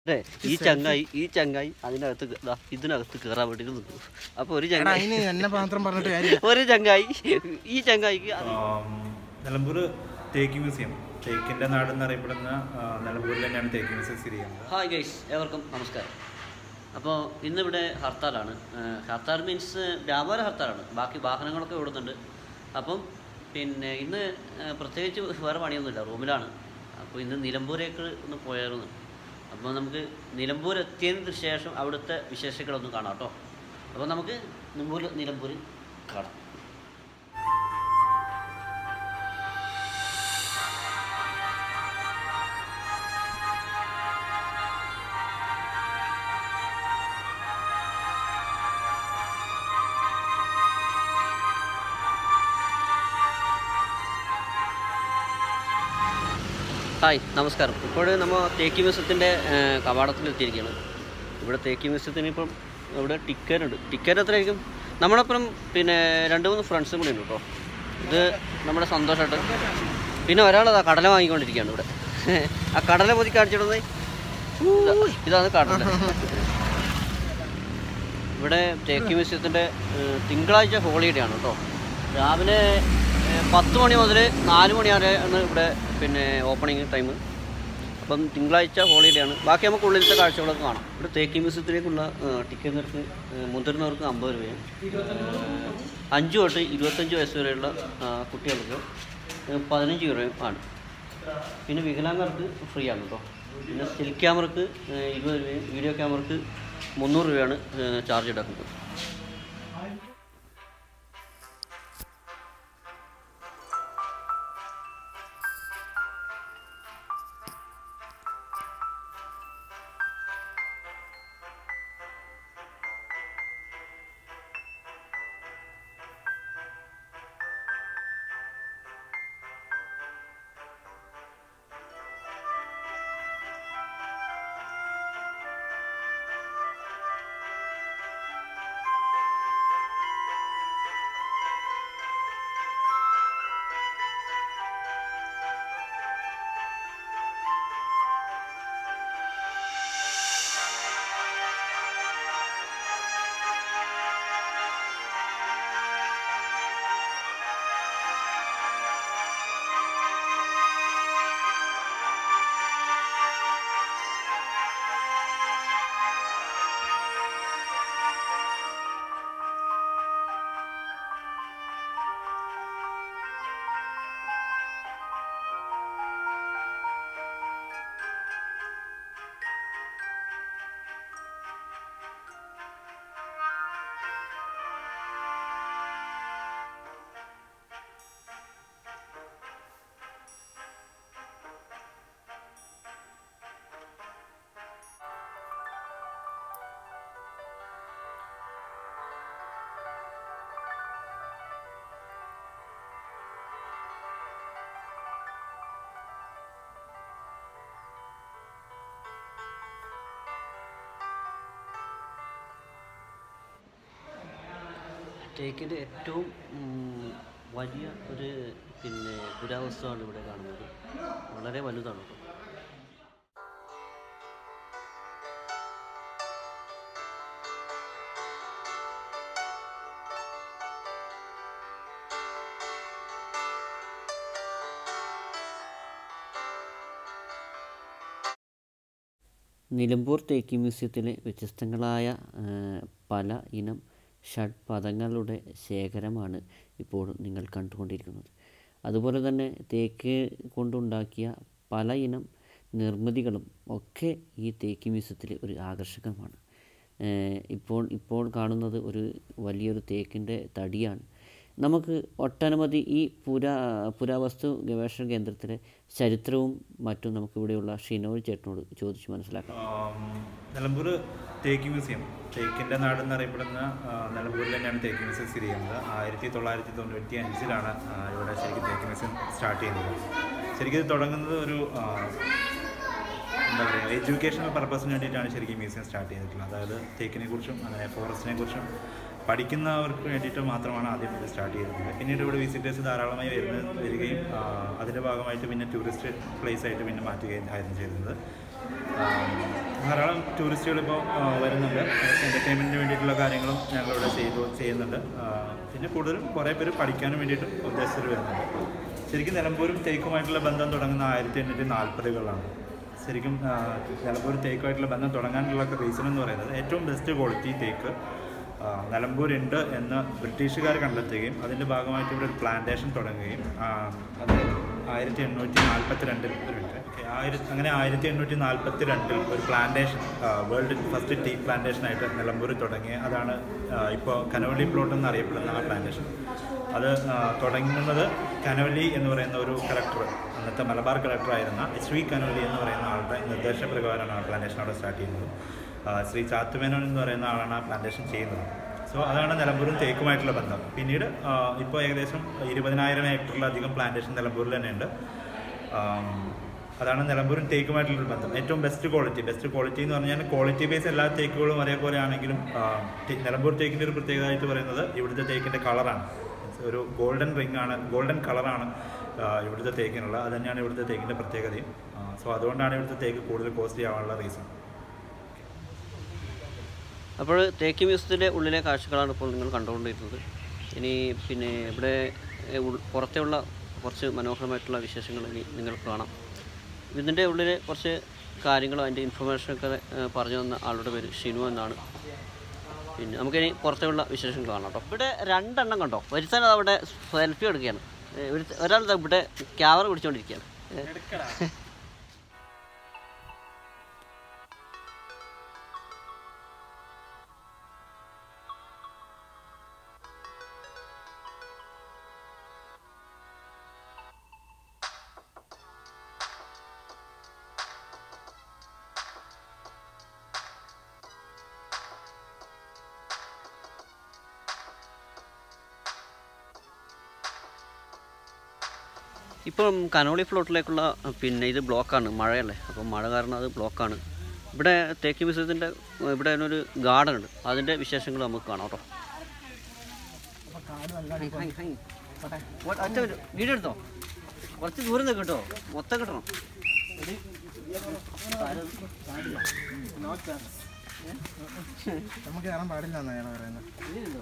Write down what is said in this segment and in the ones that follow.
അതെ ഈ ചങ്ങായി ഈ ചങ്ങായി അതിനകത്ത് കേ- ദാ ഇതിനകത്ത് കയറാൻ വേണ്ടി നിൽക്കുന്നു അപ്പൊ ഒരു എടാ ചങ്ങായി അതിന് എന്നെ മാത്രം പറഞ്ഞിട്ട് കാര്യം ഒരു ചങ്ങായി ഈ ചങ്ങായിക്ക് അത് ആം, നിലമ്പൂർ തേക്ക് മ്യൂസിയം തേക്കിൻ്റെ നാട് എന്നറിയപ്പെടുന്ന ആ, നിലമ്പൂരിൽ തന്നെയാണ് തേക്ക് മ്യൂസിയം സ്ഥിതി ചെയ്യുന്നത് ഹായ് ഗൈസ് ഏവർക്കും നമസ്കാരം അപ്പോൾ ഇന്നിവിടെ ഹർത്താലാണ് ഏഹ് ഹർത്താൽ മീൻസ് വ്യാപാര ഹർത്താലാണ് ബാക്കി വാഹനങ്ങളൊക്കെ ഓടുന്നുണ്ട് അപ്പം പിന്നെ ഇന്ന് ഏഹ് പ്രത്യേകിച്ച് വേറെ പണിയൊന്നുമില്ല റൂമിലാണ് അപ്പോൾ ഇന്ന് നിലമ്പൂരേക്ക് ഒന്ന് പോയായിരുന്നു അപ്പോൾ നമുക്ക് നിലമ്പൂർ എത്തിയതിന് ശേഷം അവിടുത്തെ വിശേഷങ്ങളൊന്നും കാണാം കേട്ടോ അപ്പോൾ നമുക്ക് നിലമ്പൂർ നിലമ്പൂർ കാണാം ഹായ് നമസ്കാരം ഇപ്പോൾ നമ്മൾ തേക്കി മ്യൂസിയത്തിൻ്റെ കവാടത്തിലെത്തിയിരിക്കുകയാണ് ഇവിടെ തേക്കി മ്യൂസിയത്തിന് ഇപ്പം ഇവിടെ ടിക്കറ്റ് ഉണ്ട് ടിക്കറ്റ് എത്രയായിരിക്കും നമ്മളൊപ്പം പിന്നെ രണ്ട് മൂന്ന് ഫ്രണ്ട്സും കൂടി ഉണ്ട് കേട്ടോ ഇത് നമ്മുടെ സന്തോഷമായിട്ട് പിന്നെ ഒരാളതാ കടല വാങ്ങിക്കൊണ്ടിരിക്കുകയാണ് ഇവിടെ ആ കടല പൊതി കാണിച്ചിടുന്നത് ഇതാണ് കടല ഇവിടെ തേക്കി മ്യൂസിയത്തിൻ്റെ തിങ്കളാഴ്ച ഹോളിഡേ ആണ് കേട്ടോ രാവിലെ ഏഹ്, പത്ത് മണി മുതൽ നാല് മണി വരെ ആണ് ഇവിടെ പിന്നെ ഓപ്പണിങ് ടൈം അപ്പം തിങ്കളാഴ്ച ഹോളിഡേ ആണ് ബാക്കി നമുക്ക് ഉള്ളിലത്തെ കാഴ്ചകളൊക്കെ കാണാം ഇവിടെ തേക്കി മ്യൂസിയത്തിലേക്കുള്ള ഏഹ്, ടിക്കറ്റ് നിരക്ക് ഏഹ്, മുതിർന്നവർക്ക് അമ്പത് രൂപയും ഏഹ്, അഞ്ച് തൊട്ട് ഇരുപത്തഞ്ച് വയസ്സ് വരെയുള്ള ആ, കുട്ടികൾക്ക് ഏഹ്, പതിനഞ്ച് രൂപയും ആണ് പിന്നെ വികലാംഗർക്ക് ഫ്രീ ആണ് കേട്ടോ പിന്നെ സ്റ്റിൽ ക്യാമറക്ക് ഏഹ്, ഇരുപത് രൂപയും വീഡിയോ ക്യാമറക്ക് മുന്നൂറ് രൂപയാണ് ഏഹ്, ചാർജ് ഈടാക്കുന്നത് തേക്കിൻ്റെ ഏറ്റവും ഉം, വലിയ ഒരു പിന്നെ പുരാവസ്തുവാണ് ഇവിടെ കാണുന്നത് വളരെ വലുതാണ് കേട്ടോ നിലമ്പൂർ തേക്കി മ്യൂസിയത്തിലെ വ്യത്യസ്തങ്ങളായ ആ, പല ഇനം ഷഡ്പദങ്ങളുടെ ശേഖരമാണ് ഇപ്പോൾ നിങ്ങൾ കണ്ടുകൊണ്ടിരിക്കുന്നത് അതുപോലെ തന്നെ തേക്ക് കൊണ്ടുണ്ടാക്കിയ പല ഇനം നിർമ്മിതികളും ഒക്കെ ഈ തേക്ക് മ്യൂസിയത്തിലെ ഒരു ആകർഷകമാണ് ഏഹ് ഇപ്പോൾ ഇപ്പോൾ കാണുന്നത് ഒരു വലിയൊരു തേക്കിൻ്റെ തടിയാണ് നമുക്ക് ഒട്ടനവധി ഈ പുരാ പുരാവസ്തു ഗവേഷണ കേന്ദ്രത്തിലെ ചരിത്രവും മറ്റും നമുക്കിവിടെയുള്ള ഷിനോജ് ചേട്ടനോട് ചോദിച്ച് മനസ്സിലാക്കാം ആം, നിലമ്പൂർ തേക്ക് മ്യൂസിയം തേക്കിൻ്റെ നാട് എന്നറിയപ്പെടുന്ന ആ, നിലമ്പൂരിൽ തന്നെയാണ് തേക്ക് മ്യൂസിയം സ്ഥിതി ചെയ്യുന്നത് ആയിരത്തി തൊള്ളായിരത്തി തൊണ്ണൂറ്റി അഞ്ചിലാണ് ആ, ഇവിടെ ശരിക്കും തേക്ക് മ്യൂസിയം സ്റ്റാർട്ട് ചെയ്യുന്നത് ശരിക്കും ഇത് തുടങ്ങുന്നത് ഒരു ആ, എന്താ പറയുക എഡ്യൂക്കേഷണൽ പർപ്പസിന് വേണ്ടിയിട്ടാണ് ശരിക്കും മ്യൂസിയം സ്റ്റാർട്ട് ചെയ്തിട്ടുള്ളത് അതായത് തേക്കിനെ കുറിച്ചും അങ്ങനെ ഫോറസ്റ്റിനെ കുറിച്ചും പഠിക്കുന്നവർക്ക് വേണ്ടിയിട്ട് മാത്രമാണ് ആദ്യം ഇത് സ്റ്റാർട്ട് ചെയ്തിരുന്നത് പിന്നീട് ഇവിടെ വിസിറ്റേഴ്സ് ധാരാളമായി വരുന്ന വരികയും ആ, അതിൻ്റെ ഭാഗമായിട്ട് പിന്നെ ടൂറിസ്റ്റ് പ്ലേസ് ആയിട്ട് പിന്നെ മാറ്റുകയും ആയിരുന്നു ചെയ്തിരുന്നത് ആം, ധാരാളം ടൂറിസ്റ്റുകൾ ഇപ്പോൾ വരുന്നുണ്ട് എൻ്റർടൈൻമെൻറ്റിന് വേണ്ടിയിട്ടുള്ള കാര്യങ്ങളും ഞങ്ങളിവിടെ ചെയ്തു ചെയ്യുന്നുണ്ട് ആ, പിന്നെ കൂടുതലും കുറേ പേര് പഠിക്കാനും വേണ്ടിയിട്ടും ഉദ്ദേശസ്ഥർ വരുന്നുണ്ട് ശരിക്കും നിലമ്പൂരും തേക്കുമായിട്ടുള്ള ബന്ധം തുടങ്ങുന്ന ആയിരത്തി എണ്ണൂറ്റി നാൽപ്പതുകളിലാണ് ശരിക്കും ആ, നിലമ്പൂർ തേക്കുമായിട്ടുള്ള ബന്ധം തുടങ്ങാനുള്ള റീസൺ എന്ന് പറയുന്നത് ഏറ്റവും ബെസ്റ്റ് ക്വാളിറ്റി തേക്ക് ആ, നിലമ്പൂരുണ്ട് എന്ന് ബ്രിട്ടീഷുകാർ കണ്ടെത്തുകയും അതിൻ്റെ ഭാഗമായിട്ട് ഇവിടെ ഒരു പ്ലാന്റേഷൻ തുടങ്ങുകയും ആ, അത് ആയിരത്തി എണ്ണൂറ്റി നാൽപ്പത്തി രണ്ടിൽ ഒരു മിനിറ്റ് ഓക്കെ ആയിരത്തി അങ്ങനെ ആയിരത്തി എണ്ണൂറ്റി നാൽപ്പത്തി രണ്ടിൽ ഒരു plantation world first tea plantation ആയിട്ട് നിലമ്പൂർ തുടങ്ങിയ അതാണ് ഇപ്പോൾ കനവള്ളി പ്ലോട്ട് എന്നറിയപ്പെടുന്ന ആ പ്ലാന്റേഷൻ അത് ആ, തുടങ്ങുന്നത് കനവല്ലി എന്ന് പറയുന്ന ഒരു കളക്ടർ അന്നത്തെ മലബാർ കളക്ടറായിരുന്ന എച്ച് വി കനവല്ലി എന്ന് പറയുന്ന ആളുടെ നിർദ്ദേശപ്രകാരമാണ് ആ പ്ലാന്റേഷൻ അവിടെ സ്റ്റാർട്ട് ചെയ്യുന്നത് ആ, ശ്രീ ചാത്തുമേനോൻ എന്ന് പറയുന്ന ആളാണ് ആ പ്ലാന്റേഷൻ ചെയ്യുന്നത് സോ അതാണ് നിലമ്പൂരും തേക്കുമായിട്ടുള്ള ബന്ധം പിന്നീട് ഇപ്പോൾ ഏകദേശം ഇരുപതിനായിരം ഹെക്ടറിലധികം പ്ലാന്റേഷൻ നിലമ്പൂരിൽ തന്നെ ഉണ്ട് ആം, അതാണ് നിലമ്പൂരും തേക്കുമായിട്ടുള്ളൊരു ബന്ധം ഏറ്റവും ബെസ്റ്റ് ക്വാളിറ്റി ബെസ്റ്റ് ക്വാളിറ്റി എന്ന് പറഞ്ഞാൽ ക്വാളിറ്റി ബേസ് എല്ലാ തേക്കുകളും ഒരേപോലെ ആണെങ്കിലും ആ, തെ- നിലമ്പൂർ തേക്കിൻ്റെ ഒരു പ്രത്യേകതയായിട്ട് പറയുന്നത് ഇവിടുത്തെ തേക്കിൻ്റെ കളറാണ് ഒരു ഗോൾഡൻ റിംഗ് ആണ് ഗോൾഡൻ കളറാണ് ഇവിടുത്തെ തേക്കിനുള്ളത് അത് തന്നെയാണ് ഇവിടുത്തെ തേക്കിൻ്റെ പ്രത്യേകതയും സോ അതുകൊണ്ടാണ് ഇവിടുത്തെ തേക്ക് കൂടുതൽ കോസ്റ്റ്ലി ആവാനുള്ള റീസൺ അപ്പോൾ തേക്ക് മ്യൂസിയത്തിൻ്റെ ഉള്ളിലെ കാഴ്ചകളാണ് ഇപ്പോൾ നിങ്ങൾ കണ്ടുകൊണ്ടിരുന്നത് ഇനി പിന്നെ ഇവിടെ ഏ, ഉൾ- പുറത്തെയുള്ള കുറച്ച് മനോഹരമായിട്ടുള്ള വിശേഷങ്ങൾ ഇനി നിങ്ങൾക്ക് കാണാം ഇതിൻ്റെ ഉള്ളിൽ കുറച്ച് കാര്യങ്ങളും അതിൻ്റെ ഇൻഫർമേഷനൊക്കെ ഏ, പറഞ്ഞു തന്ന ആളുടെ പേര് ഷിനു എന്നാണ് പിന്നെ നമുക്കിനി പുറത്തെയുള്ള വിശേഷങ്ങൾ കാണാം കേട്ടോ ഇവിടെ രണ്ടെണ്ണം കണ്ടോ ഒരുത്തൻ അത് അവിടെ സെൽഫി എടുക്കുകയാണ് ഏ, ഒരുത്ത- ഒരാൾ ദാ ഇവിടെ ക്യാമറ പിടിച്ചുകൊണ്ടിരിക്കുകയാണ് ഏ, ഇപ്പം കനോളി ഫ്ലോട്ടിലേക്കുള്ള പിന്നെ ഇത് ബ്ലോക്കാണ് മഴയല്ലേ അപ്പം മഴ കാരണം അത് ബ്ലോക്കാണ് ഇവിടെ തേക്ക് മ്യൂസിയത്തിൻ്റെ ഇവിടെ ഒരു ഗാർഡൻ ഉണ്ട് അതിൻ്റെ വിശേഷങ്ങൾ നമുക്ക് കാണാം കേട്ടോ ഒറ്റ മിനിറ്റ്. വീഡിയോ എടുത്തോ കുറച്ച് ദൂരം നിന്ന് കേട്ടോ മൊത്തം കിട്ടണം നമുക്ക് കയറാൻ പാടില്ല എന്നാ അയാൾ പറയുന്നത് വീഡിയോ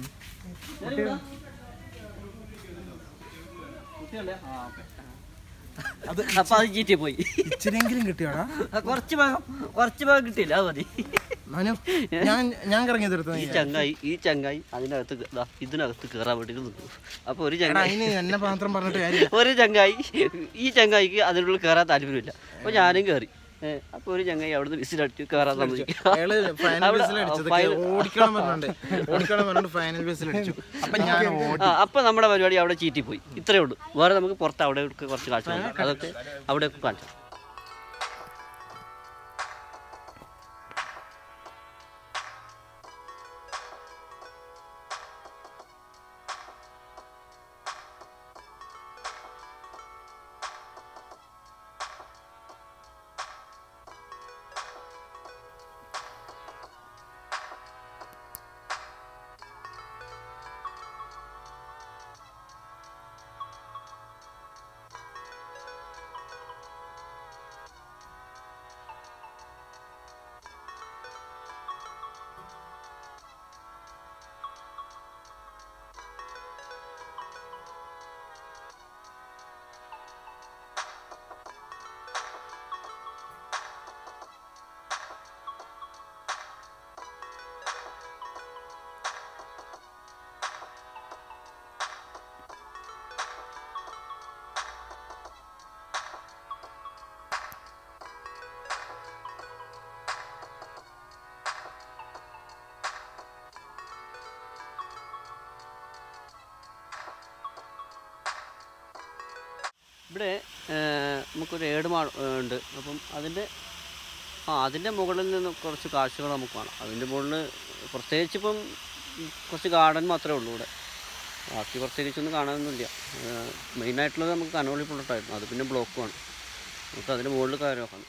അത് അപ്പം അത് ചീറ്റി പോയി ഇച്ചിരിയെങ്കിലും കിട്ടിയോടാ ആ, കുറച്ച് ഭാഗം കുറച്ച് ഭാഗം കിട്ടിയില്ല അത് മതി മനു ഞാൻ ഞാൻ കറങ്ങി തീർത്തു ഈ ചങ്ങായി ഈ ചങ്ങായി അതിനകത്ത് കേ- ദാ ഇതിനകത്ത് കയറാൻ വേണ്ടി നിൽക്കുന്നു അപ്പോൾ ഒരു ചങ്ങായി അതിന് എന്നെ മാത്രം പറഞ്ഞിട്ട് കാര്യമില്ല ഒരു ചങ്ങായി ഈ ചങ്ങായിക്ക് അതിനുള്ളിൽ കയറാൻ താല്പര്യമില്ല അപ്പോൾ ഞാനും കയറി അപ്പോൾ ഒരു ചങ്ങായി അവിടുന്ന് വിസിലടിച്ചു കയറാൻ സമ്മതിക്കും അയാള് ഫൈനൽ അവിടെ- ബസ്സിൽ അടിച്ചത് ഫൈനൽ- ഓടിക്കണം പറഞ്ഞിട്ടുണ്ട് ഓടിക്കണം പറഞ്ഞിട്ട് ഫൈനൽ ബസ്സിൽ അടിച്ചു അപ്പൊ ഞാൻ ഓടി ആ അപ്പോൾ നമ്മുടെ പരിപാടി അവിടെ ചീറ്റിപ്പോയി ഇത്രയേ ഉള്ളൂ വേറെ നമുക്ക് പുറത്ത് അവിടെ ഒക്കെ കുറച്ച് കാഴ്ചകളുണ്ട് അതൊക്കെ അവിടെയൊക്കെ കാണിച്ചു ഇവിടെ ആ, നമുക്കൊരു ഏടുമാ ഉണ്ട് അപ്പം അതിൻ്റെ ആ അതിൻ്റെ മുകളിൽ നിന്ന് കുറച്ച് കാഴ്ചകൾ നമുക്ക് കാണാം അതിൻ്റെ മുകളിൽ പ്രത്യേകിച്ച് ഇപ്പം കുറച്ച് ഗാർഡൻ മാത്രമേ ഉള്ളൂ ഇവിടെ ബാക്കി പ്രത്യേകിച്ചൊന്നും കാണാനൊന്നുമില്ല മെയിനായിട്ടുള്ളത് നമുക്ക് കനോളി പുള്ളട്ടായിരുന്നു അത് പിന്നെ ബ്ലോക്കുമാണ് നമുക്ക് അതിൻ്റെ മുകളിൽ കയറി നോക്കണം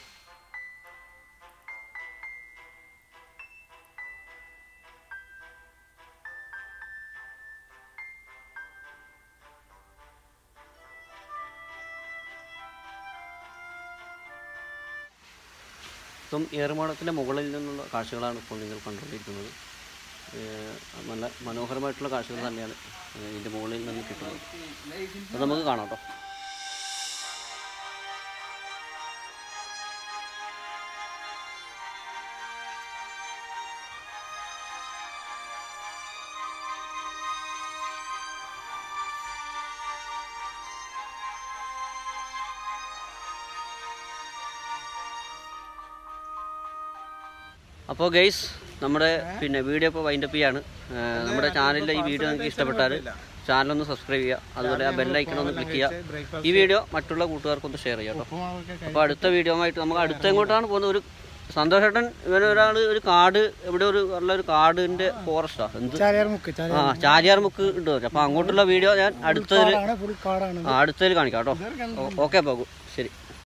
ഇപ്പം ഏറുമാടത്തിൻ്റെ മുകളിൽ നിന്നുള്ള കാഴ്ചകളാണ് ഇപ്പോൾ നിങ്ങൾ കണ്ടുകൊണ്ടിരിക്കുന്നത് ഏഹ് നല്ല മനോഹരമായിട്ടുള്ള കാഴ്ചകൾ തന്നെയാണ് ഏഹ് ഇതിൻ്റെ മുകളിൽ നിന്ന് കിട്ടുന്നത് അത് നമുക്ക് കാണാം കേട്ടോ അപ്പോൾ ഗെയ്സ് നമ്മുടെ പിന്നെ വീഡിയോ ഇപ്പോൾ വൈൻഡപ്പ് ചെയ്യാണ് ഏഹ് നമ്മുടെ ചാനലിലെ ഈ വീഡിയോ നിങ്ങൾക്ക് ഇഷ്ടപ്പെട്ടാൽ ചാനലൊന്ന് സബ്സ്ക്രൈബ് ചെയ്യുക അതുപോലെ ആ ബെല്ലൈക്കൺ ഒന്ന് ക്ലിക്ക് ചെയ്യുക ഈ വീഡിയോ മറ്റുള്ള കൂട്ടുകാർക്കൊന്ന് ഷെയർ ചെയ്യാം കേട്ടോ അപ്പോൾ അടുത്ത വീഡിയോ ആയിട്ട് നമുക്ക് അടുത്ത എങ്ങോട്ടാണ് പോകുന്നത് ഒരു സന്തോഷേട്ടൻ ഇവന് ഒരാൾ ഒരു കാട് എവിടെ ഒരു നല്ല ഒരു കാടിൻ്റെ ഫോറസ്റ്റാണ് എന്ത് ചാലിയാർമുക്ക് ആ ചാലിയാർമുക്ക് ഉണ്ട് അപ്പോൾ അങ്ങോട്ടുള്ള വീഡിയോ ഞാൻ അടുത്തതിൽ ചാലിയാണ് ഫുൾ കാടാണ് ആ അടുത്തതിൽ കാണിക്കാം കേട്ടോ ഓക്കെ പോകും ശരി